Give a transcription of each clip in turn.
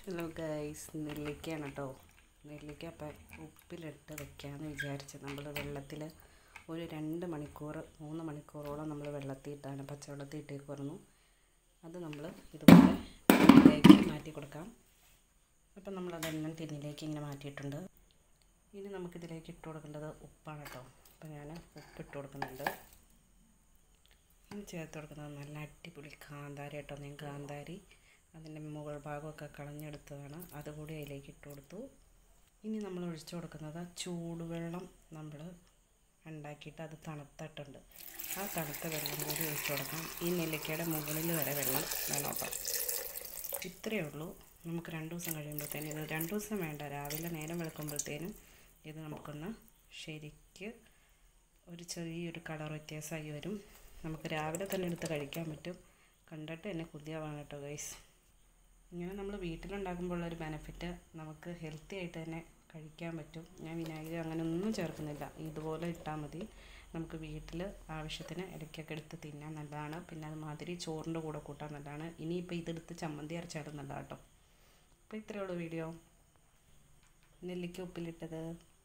hello guys നെല്ലിക്കയാണ് കേട്ടോ നെല്ലിക്ക അപ്പം ഉപ്പിലിട്ട് വെക്കാമെന്ന് വിചാരിച്ച് നമ്മൾ വെള്ളത്തിൽ ഒരു രണ്ട് മണിക്കൂർ മൂന്ന് മണിക്കൂറോളം നമ്മൾ വെള്ളത്തിയിട്ടാണ് പച്ചവെള്ളത്തിൽ ഇട്ടേക്കുമായിരുന്നു അത് നമ്മൾ ഇതുപോലെ ടിന്നിലേക്ക് മാറ്റി കൊടുക്കാം അപ്പം നമ്മളതെല്ലാം ടിന്നിലേക്ക് ഇങ്ങനെ മാറ്റിയിട്ടുണ്ട് ഇനി നമുക്കിതിലേക്ക് ഇട്ട് കൊടുക്കേണ്ടത് ഉപ്പാണ് കേട്ടോ അപ്പം ഞാൻ ഉപ്പ് ഇട്ട് കൊടുക്കുന്നുണ്ട് ഇനി ചേർത്ത് കൊടുക്കുന്നത് നല്ല അടിപൊളി കാന്താരി കേട്ടോ ഞാൻ കാന്താരി അതിൻ്റെ മുകൾ ഭാഗമൊക്കെ കളഞ്ഞെടുത്തതാണ് അതുകൂടി അതിലേക്ക് ഇട്ട് കൊടുത്തു ഇനി നമ്മൾ ഒഴിച്ചു കൊടുക്കുന്നത് ചൂടുവെള്ളം നമ്മൾ ഉണ്ടാക്കിയിട്ട് അത് തണുത്തിട്ടുണ്ട് ആ തണുത്ത വെള്ളം കൂടി ഒഴിച്ചു കൊടുക്കാം ഈ നെല്ലിക്കയുടെ മുകളിൽ വരെ വെള്ളം വേണം കേട്ടോ ഇത്രയേ ഉള്ളൂ നമുക്ക് രണ്ട് ദിവസം കഴിയുമ്പോഴത്തേനും ഇത് രണ്ട് ദിവസം വേണ്ട രാവിലെ നേരം വെളുക്കുമ്പോഴത്തേനും ഇത് നമുക്കൊന്ന് ശരിക്ക് ഒരു ചെറിയൊരു കളർ വ്യത്യാസമായി വരും നമുക്ക് രാവിലെ തന്നെ എടുത്ത് കഴിക്കാൻ പറ്റും കണ്ടിട്ട് എന്നെ കുതിയാവാണ് കേട്ടോ ഗൈസ് ഇങ്ങനെ നമ്മൾ വീട്ടിലുണ്ടാക്കുമ്പോൾ ഉള്ളൊരു ബെനിഫിറ്റ് നമുക്ക് ഹെൽത്തി ആയിട്ട് തന്നെ കഴിക്കാൻ പറ്റും ഞാൻ വിനാഗിരി അങ്ങനെ ഒന്നും ചേർക്കുന്നില്ല ഇതുപോലെ ഇട്ടാൽ മതി നമുക്ക് വീട്ടിൽ ആവശ്യത്തിന് ഇടയ്ക്കൊക്കെ എടുത്ത് തിന്നാൻ നല്ലതാണ് പിന്നെ അത് മാതിരി ചോറിൻ്റെ കൂടെ കൂട്ടാൻ നല്ലതാണ് ഇനിയിപ്പോൾ ഇതെടുത്ത് ചമ്മന്തി അരച്ചാലും നല്ലതാണ് കേട്ടോ അപ്പോൾ ഇത്രയേ ഉള്ളൂ വീഡിയോ നെല്ലിക്ക ഉപ്പിലിട്ടത്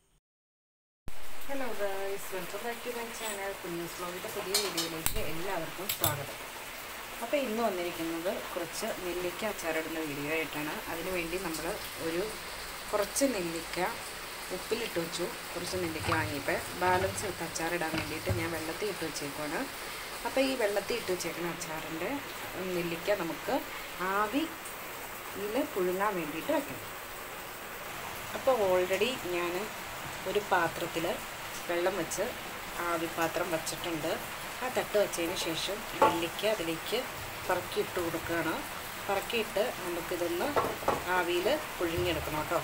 hello guys welcome back to my channel Kunjoos വ്ലോഗിൻ്റെ പുതിയ വീഡിയോയിലേക്ക് എല്ലാവർക്കും സ്വാഗതം അപ്പോൾ ഇന്ന് വന്നിരിക്കുന്നത് കുറച്ച് നെല്ലിക്ക അച്ചാറിടുന്ന വീഡിയോ ആയിട്ടാണ് അതിനു വേണ്ടി നമ്മൾ ഒരു കുറച്ച് നെല്ലിക്ക ഉപ്പിലിട്ട് വെച്ചു കുറച്ച് നെല്ലിക്ക വാങ്ങിയപ്പോൾ ബാലൻസ് ഇട്ട് അച്ചാറിടാൻ വേണ്ടിയിട്ട് ഞാൻ വെള്ളത്തിൽ ഇട്ട് വെച്ചേക്കുവാണ് അപ്പോൾ ഈ വെള്ളത്തിൽ ഇട്ട് വെച്ചേക്കുന്ന അച്ചാറിൻ്റെ നെല്ലിക്ക നമുക്ക് ആവിയിൽ പുഴുങ്ങാൻ വേണ്ടിയിട്ട് വെക്കണം അപ്പോൾ ഓൾറെഡി ഞാൻ ഒരു പാത്രത്തിൽ വെള്ളം വെച്ച് ആവിപാത്രം വച്ചിട്ടുണ്ട് ആ തട്ട് വെച്ചതിന് ശേഷം നെല്ലിക്ക അതിലേക്ക് പറക്കിയിട്ട് കൊടുക്കുകയാണ് പറക്കിയിട്ട് നമുക്കിതൊന്ന് ആവിയിൽ പുഴുങ്ങിയെടുക്കണം കേട്ടോ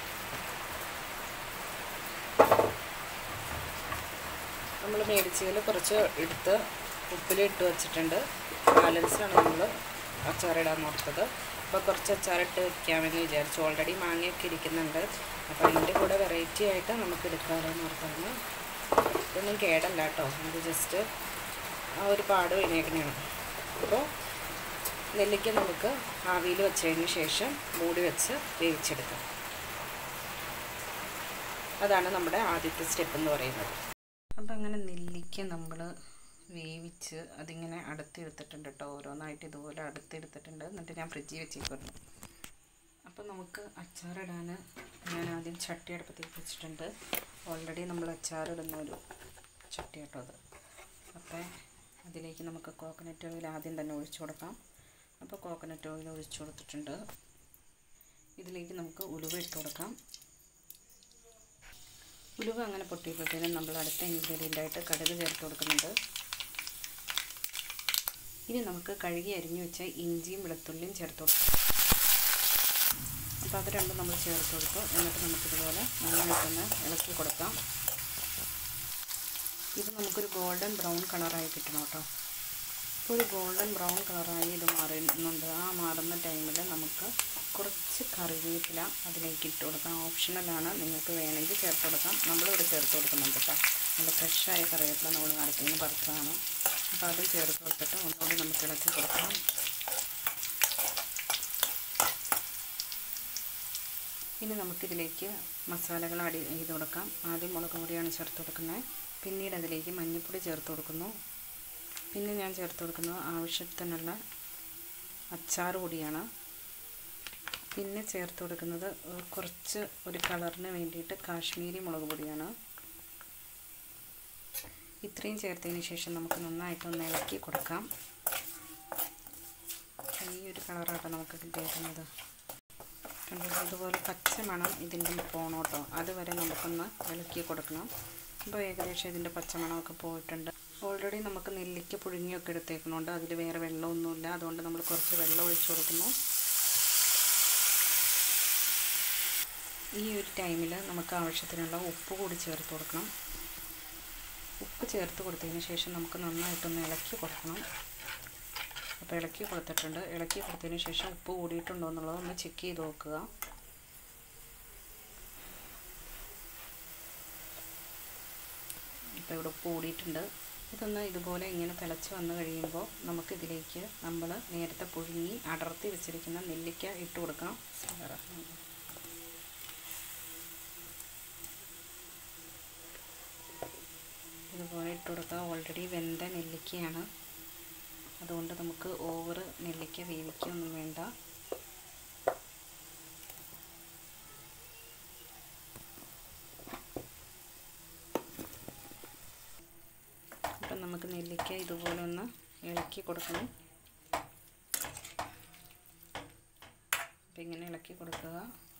നമ്മൾ മേടിച്ചതിൽ കുറച്ച് എടുത്ത് ഉപ്പിലിട്ട് വെച്ചിട്ടുണ്ട് ബാലൻസാണ് നമ്മൾ അച്ചാറിടാൻ ഓർത്തത് അപ്പോൾ കുറച്ച് അച്ചാറിട്ട് വെക്കാമെന്ന് വിചാരിച്ചു ഓൾറെഡി മാങ്ങയൊക്കെ ഇരിക്കുന്നുണ്ട് അപ്പോൾ അതിൻ്റെ കൂടെ വെറൈറ്റി ആയിട്ട് നമുക്ക് എടുക്കാമെന്ന് ഓർത്താണ് ഇതൊന്നും കേടല്ല കേട്ടോ ഇത് ജസ്റ്റ് ആ ഒരു പാട് കഴിഞ്ഞേക്കണേണ് അപ്പോൾ നെല്ലിക്ക നമുക്ക് ആവിയിൽ വെച്ചതിന് ശേഷം മൂടി വെച്ച് വേവിച്ചെടുക്കാം അതാണ് നമ്മുടെ ആദ്യത്തെ സ്റ്റെപ്പ് എന്ന് പറയുന്നത് അപ്പം അങ്ങനെ നെല്ലിക്ക നമ്മൾ വേവിച്ച് അതിങ്ങനെ അടുത്തെടുത്തിട്ടുണ്ട് കേട്ടോ ഓരോന്നായിട്ട് ഇതുപോലെ അടുത്തെടുത്തിട്ടുണ്ട് എന്നിട്ട് ഞാൻ ഫ്രിഡ്ജിൽ വെച്ചേക്കുന്നു അപ്പം നമുക്ക് അച്ചാറിടാൻ ഞാൻ ആദ്യം ചട്ടി അടുപ്പത്തേക്ക് വെച്ചിട്ടുണ്ട് ഓൾറെഡി നമ്മൾ അച്ചാറിടുന്ന ഒരു ചട്ടി കേട്ടോ അത് അപ്പം അതിലേക്ക് നമുക്ക് കോക്കനട്ട് ഓയിൽ ആദ്യം തന്നെ ഒഴിച്ചു കൊടുക്കാം അപ്പോൾ കോക്കനട്ട് ഓയിൽ ഒഴിച്ചു കൊടുത്തിട്ടുണ്ട് ഇതിലേക്ക് നമുക്ക് ഉലുവ ഇട്ട് കൊടുക്കാം ഉലുവ അങ്ങനെ പൊട്ടിയപ്പോഴത്തേനും നമ്മൾ അടുത്ത ഇൻഗ്രീഡിയൻ്റ് ആയിട്ട് കടുക് ചേർത്ത് കൊടുക്കുന്നുണ്ട് ഇനി നമുക്ക് കഴുകി അരിഞ്ഞു വെച്ച ഇഞ്ചിയും വെളുത്തുള്ളിയും ചേർത്ത് കൊടുക്കാം അപ്പോൾ അത് രണ്ടും നമ്മൾ ചേർത്ത് കൊടുത്തു എന്നിട്ട് നമുക്കിതുപോലെ നന്നായിട്ടൊന്ന് ഇളക്കി കൊടുക്കാം ഇത് നമുക്കൊരു ഗോൾഡൻ ബ്രൗൺ കളറായി കിട്ടണം കേട്ടോ ഇപ്പോൾ ഒരു ഗോൾഡൻ ബ്രൗൺ കളറായി ഇത് മാറുന്നുണ്ട് ആ മാറുന്ന ടൈമിൽ നമുക്ക് കുറച്ച് കറിവേപ്പില അതിലേക്ക് ഇട്ട് കൊടുക്കാം ഓപ്ഷണലാണ് നിങ്ങൾക്ക് വേണമെങ്കിൽ ചേർത്ത് കൊടുക്കാം നമ്മളിവിടെ ചേർത്ത് കൊടുക്കുന്നുണ്ട് കേട്ടോ നല്ല ഫ്രഷായ കറിവേപ്പില നമ്മൾ നടത്തുന്ന പറിച്ചതാണ് അപ്പോൾ അത് ചേർത്ത് കൊടുത്തിട്ട് ഒന്നുകൂടി നമുക്ക് ഇളക്കി കൊടുക്കാം ഇനി നമുക്കിതിലേക്ക് മസാലകൾ അടി ചെയ്ത് കൊടുക്കാം ആദ്യം മുളക് പൊടിയാണ് ചേർത്ത് കൊടുക്കുന്നത് പിന്നീട് അതിലേക്ക് മഞ്ഞൾപ്പൊടി ചേർത്ത് കൊടുക്കുന്നു പിന്നെ ഞാൻ ചേർത്ത് കൊടുക്കുന്നത് ആവശ്യത്തിനുള്ള അച്ചാർ പൊടിയാണ് പിന്നെ ചേർത്ത് കൊടുക്കുന്നത് കുറച്ച് ഒരു കളറിന് വേണ്ടിയിട്ട് കാശ്മീരി മുളക് പൊടിയാണ് ഇത്രയും ചേർത്തതിന് ശേഷം നമുക്ക് നന്നായിട്ടൊന്ന് ഇളക്കി കൊടുക്കാം ഈ ഒരു കളറാട്ടോ നമുക്ക് കിട്ടിയേക്കുന്നത് കണ്ടോ ഇതുപോലെ പച്ച മണം ഇതിൻ്റെ പോണോട്ടോ അതുവരെ നമുക്കൊന്ന് ഇളക്കി കൊടുക്കണം അപ്പോൾ ഏകദേശം ഇതിൻ്റെ പച്ചമണമൊക്കെ പോയിട്ടുണ്ട് ഓൾറെഡി നമുക്ക് നെല്ലിക്ക പുഴുങ്ങിയൊക്കെ എടുത്തേക്കണോണ്ട് അതിൽ വേറെ വെള്ളമൊന്നുമില്ല അതുകൊണ്ട് നമ്മൾ കുറച്ച് വെള്ളം ഒഴിച്ചു കൊടുക്കുന്നു ഈ ഒരു ടൈമിൽ നമുക്ക് ആവശ്യത്തിനുള്ള ഉപ്പ് കൂടി ചേർത്ത് കൊടുക്കണം ഉപ്പ് ചേർത്ത് കൊടുത്തതിന് ശേഷം നമുക്ക് നന്നായിട്ടൊന്ന് ഇളക്കി കൊടുക്കണം അപ്പോൾ ഇളക്കി കൊടുത്തിട്ടുണ്ട് ഇളക്കി കൊടുത്തതിന് ശേഷം ഉപ്പ് കൂടിയിട്ടുണ്ടോ എന്നുള്ളത് ഒന്ന് ചെക്ക് ചെയ്ത് നോക്കുക ഇപ്പോൾ ഇവിടെ ഉപ്പ് കൂടിയിട്ടുണ്ട് ഇതൊന്ന് ഇതുപോലെ ഇങ്ങനെ തിളച്ച് വന്നു കഴിയുമ്പോൾ നമുക്കിതിലേക്ക് നമ്മൾ നേരത്തെ പുഴുങ്ങി അടർത്തി വെച്ചിരിക്കുന്ന നെല്ലിക്ക ഇട്ട് കൊടുക്കാം ഇതുപോലെ ഇട്ട് കൊടുക്കുക ഓൾറെഡി വെന്ത നെല്ലിക്കയാണ് അതുകൊണ്ട് നമുക്ക് ഓവർ നെല്ലിക്ക വേവിക്കൊന്നും വേണ്ട അപ്പം നമുക്ക് നെല്ലിക്ക ഇതുപോലെ ഒന്ന് ഇളക്കി കൊടുക്കണം അപ്പം ഇങ്ങനെ ഇളക്കി കൊടുക്കുക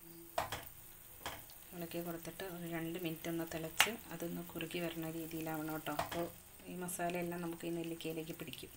ഇളക്കി കൊടുത്തിട്ട് ഒരു രണ്ട് മിനിറ്റ് ഒന്ന് തിളച്ച് അതൊന്ന് കുറുകി വരുന്ന രീതിയിലാവണം കേട്ടോ അപ്പോൾ ഈ മസാലയെല്ലാം നമുക്ക് ഈ നെല്ലിക്കയിലേക്ക് പിടിക്കും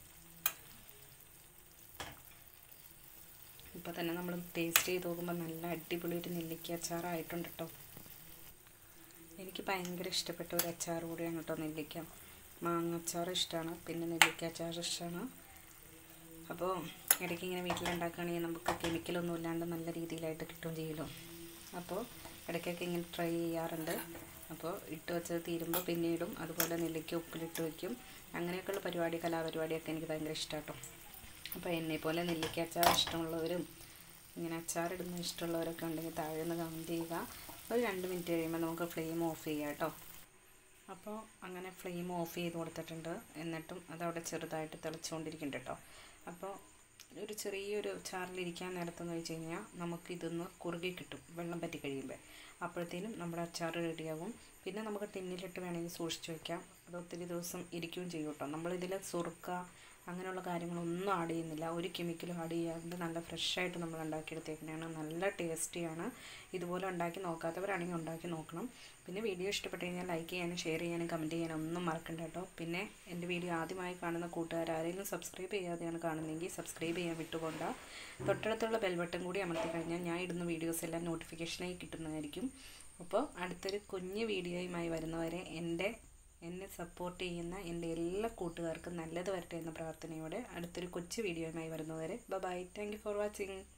ഇപ്പോൾ തന്നെ നമ്മൾ ടേസ്റ്റ് ചെയ്ത് നോക്കുമ്പോൾ നല്ല അടിപൊളി ഒരു നെല്ലിക്ക അച്ചാറായിട്ടുണ്ട് കേട്ടോ എനിക്ക് ഭയങ്കര ഇഷ്ടപ്പെട്ട ഒരു അച്ചാർ കൂടിയാണ് കേട്ടോ നെല്ലിക്ക മാങ്ങ അച്ചാർ ഇഷ്ടമാണ് പിന്നെ നെല്ലിക്ക അച്ചാർ ഇഷ്ടമാണ് അപ്പോൾ ഇടയ്ക്ക് ഇങ്ങനെ വീട്ടിലുണ്ടാക്കുകയാണെങ്കിൽ നമുക്ക് കെമിക്കലൊന്നും ഇല്ലാണ്ട് നല്ല രീതിയിലായിട്ട് കിട്ടുകയും ചെയ്യുമല്ലോ അപ്പോൾ ഇടയ്ക്കൊക്കെ ഇങ്ങനെ ട്രൈ ചെയ്യാറുണ്ട് അപ്പോൾ ഇട്ട് വെച്ചത് തീരുമ്പോൾ പിന്നീടും അതുപോലെ നെല്ലിക്ക ഉപ്പിലിട്ട് വയ്ക്കും അങ്ങനെയൊക്കെയുള്ള പരിപാടി കലാപരിപാടിയൊക്കെ എനിക്ക് ഭയങ്കര ഇഷ്ടമാണ് കേട്ടോ അപ്പോൾ എന്നെ പോലെ നെല്ലിക്ക അച്ചാർ ഇഷ്ടമുള്ളവരും ഇങ്ങനെ അച്ചാറിടുന്ന ഇഷ്ടമുള്ളവരൊക്കെ ഉണ്ടെങ്കിൽ താഴെ ഒന്ന് കമൻറ്റ് ചെയ്യുക ഒരു രണ്ട് മിനിറ്റ് കഴിയുമ്പോൾ നമുക്ക് ഫ്ലെയിം ഓഫ് ചെയ്യാം കേട്ടോ അപ്പോൾ അങ്ങനെ ഫ്ലെയിം ഓഫ് ചെയ്ത് കൊടുത്തിട്ടുണ്ട് എന്നിട്ടും അതവിടെ ചെറുതായിട്ട് തിളച്ചുകൊണ്ടിരിക്കുന്നുണ്ട് കേട്ടോ അപ്പോൾ ഒരു ചെറിയൊരു ചാറിലിരിക്കാൻ നേരത്തെന്ന് വെച്ച് കഴിഞ്ഞാൽ നമുക്കിതൊന്ന് കുറുകി കിട്ടും വെള്ളം പറ്റി കഴിയുമ്പോൾ അപ്പോഴത്തേനും നമ്മുടെ അച്ചാർ റെഡിയാവും പിന്നെ നമുക്ക് ടിന്നിലിട്ട് വേണമെങ്കിൽ സൂക്ഷിച്ച് വയ്ക്കാം അത് ഒത്തിരി ദിവസം ഇരിക്കുകയും ചെയ്യും കേട്ടോ നമ്മളിതിൽ സുറുക്ക അങ്ങനെയുള്ള കാര്യങ്ങളൊന്നും ആഡ് ചെയ്യുന്നില്ല ഒരു കെമിക്കലും ആഡ് ചെയ്യാണ്ട് നല്ല ഫ്രഷായിട്ട് നമ്മൾ ഉണ്ടാക്കിയെടുത്തേക്കുന്നതാണ് നല്ല ടേസ്റ്റിയാണ് ഇതുപോലെ ഉണ്ടാക്കി നോക്കാത്തവരാണെങ്കിൽ ഉണ്ടാക്കി നോക്കണം പിന്നെ വീഡിയോ ഇഷ്ടപ്പെട്ട് കഴിഞ്ഞാൽ ലൈക്ക് ചെയ്യാനും ഷെയർ ചെയ്യാനും കമൻറ്റ് ചെയ്യാനും ഒന്നും മറക്കണ്ട കേട്ടോ പിന്നെ എൻ്റെ വീഡിയോ ആദ്യമായി കാണുന്ന കൂട്ടുകാർ ആരെങ്കിലും സബ്സ്ക്രൈബ് ചെയ്യാതെയാണ് കാണുന്നതെങ്കിൽ സബ്സ്ക്രൈബ് ചെയ്യാൻ വിട്ടുപോണ്ട തൊട്ടടുത്തുള്ള ബെൽബട്ടൺ കൂടി അമർത്തി കഴിഞ്ഞാൽ ഞാൻ ഇടുന്ന വീഡിയോസ് എല്ലാം നോട്ടിഫിക്കേഷനായി കിട്ടുന്നതായിരിക്കും അപ്പോൾ അടുത്തൊരു കുഞ്ഞ് വീഡിയോയുമായി വരുന്നവരെ എൻ്റെ എന്നെ സപ്പോർട്ട് ചെയ്യുന്ന എൻ്റെ എല്ലാ കൂട്ടുകാർക്കും നല്ലത് വരട്ടെ എന്ന പ്രാർത്ഥനയോടെ അടുത്തൊരു കൊച്ചു വീഡിയോയുമായി വരുന്നവരെ bye thank you for watching